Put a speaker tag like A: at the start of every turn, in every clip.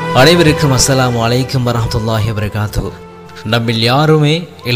A: அனைவருக்கும் அஸ்ஸலாமு அலைக்கும் வரஹ்மத்துல்லாஹி வரகாத்து நம்மில் யாருமே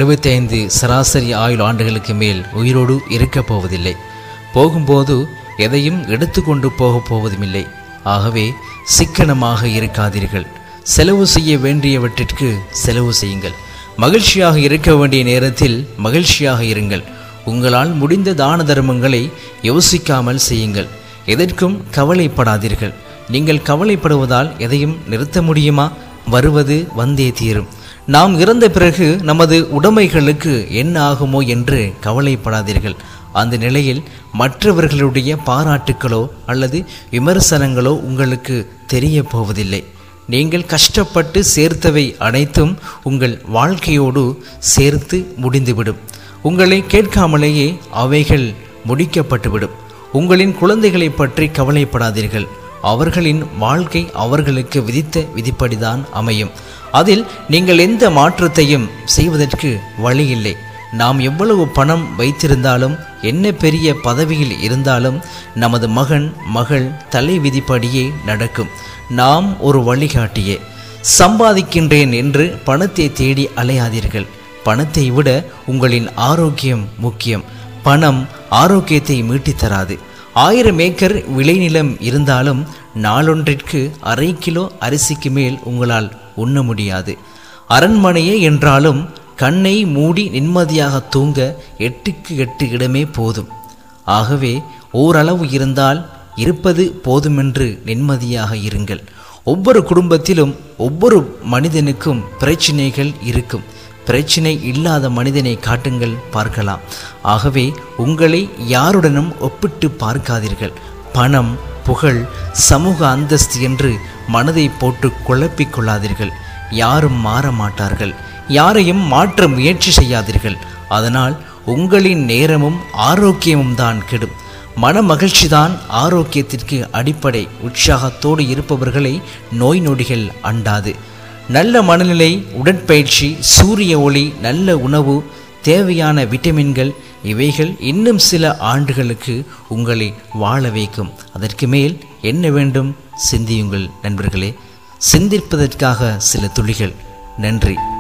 A: 75 சராசரி ஆயுள் ஆண்டுகளுக்கு மேல் உயிரோடு இருக்கப் போவதில்லை போகும்போது எதையும் எடுத்துக்கொண்டு போகப் போவதுமில்லை ஆகவே சிக்கனமாக இருக்காதீர்கள் செலவு செய்ய வேண்டியவற்றிற்கு செலவு செய்யுங்கள் மகிழ்ச்சியாக இருக்க வேண்டிய நேரத்தில் மகிழ்ச்சியாக இருங்கள் உங்களால் முடிந்த தான தர்மங்களை யோசிக்காமல் செய்யுங்கள் எதற்கும் கவலைப்படாதீர்கள் நீங்கள் கவலைப்படுவதால் எதையும் நிறுத்த முடியுமா வருவது வந்தே தீரும் நாம் இறந்த பிறகு நமது உடைமைகளுக்கு என்ன ஆகுமோ என்று கவலைப்படாதீர்கள் அந்த நிலையில் மற்றவர்களுடைய பாராட்டுக்களோ அல்லது விமர்சனங்களோ உங்களுக்கு தெரிய போவதில்லை நீங்கள் கஷ்டப்பட்டு சேர்த்தவை அனைத்தும் உங்கள் வாழ்க்கையோடு சேர்த்து முடிந்துவிடும் உங்களை கேட்காமலேயே அவைகள் முடிக்கப்பட்டுவிடும் உங்களின் குழந்தைகளை பற்றி கவலைப்படாதீர்கள் அவர்களின் வாழ்க்கை அவர்களுக்கு விதித்த விதிப்படிதான் அமையும் அதில் நீங்கள் எந்த மாற்றத்தையும் செய்வதற்கு வழியில்லை நாம் எவ்வளவு பணம் வைத்திருந்தாலும் என்ன பெரிய பதவியில் இருந்தாலும் நமது மகன் மகள் தலை விதிப்படியே நடக்கும் நாம் ஒரு வழிகாட்டியே சம்பாதிக்கின்றேன் என்று பணத்தை தேடி அலையாதீர்கள் பணத்தை விட உங்களின் ஆரோக்கியம் முக்கியம் பணம் ஆரோக்கியத்தை மீட்டித் தராது ஆயிரம் ஏக்கர் விளைநிலம் இருந்தாலும் நாளொன்றிற்கு அரை கிலோ அரிசிக்கு மேல் உங்களால் உண்ண முடியாது அரண்மனையே என்றாலும் கண்ணை மூடி நிம்மதியாக தூங்க எட்டுக்கு எட்டு இடமே போதும் ஆகவே ஓரளவு இருந்தால் இருப்பது போதுமென்று நிம்மதியாக இருங்கள் ஒவ்வொரு குடும்பத்திலும் ஒவ்வொரு மனிதனுக்கும் பிரச்சினைகள் இருக்கும் பிரச்சினை இல்லாத மனிதனை காட்டுங்கள் பார்க்கலாம் ஆகவே உங்களை யாருடனும் ஒப்பிட்டு பார்க்காதீர்கள் பணம் புகழ் சமூக அந்தஸ்து என்று மனதை போட்டு குழப்பிக் கொள்ளாதீர்கள் யாரும் மாற மாட்டார்கள் யாரையும் மாற்ற முயற்சி செய்யாதீர்கள் அதனால் உங்களின் நேரமும் ஆரோக்கியமும் தான் கெடும் மன மகிழ்ச்சிதான் ஆரோக்கியத்திற்கு அடிப்படை உற்சாகத்தோடு இருப்பவர்களை நோய் நொடிகள் அண்டாது நல்ல மனநிலை உடற்பயிற்சி சூரிய ஒளி நல்ல உணவு தேவையான விட்டமின்கள் இவைகள் இன்னும் சில ஆண்டுகளுக்கு உங்களை வாழ வைக்கும் அதற்கு மேல் என்ன வேண்டும் சிந்தியுங்கள் நண்பர்களே சிந்திப்பதற்காக சில துளிகள் நன்றி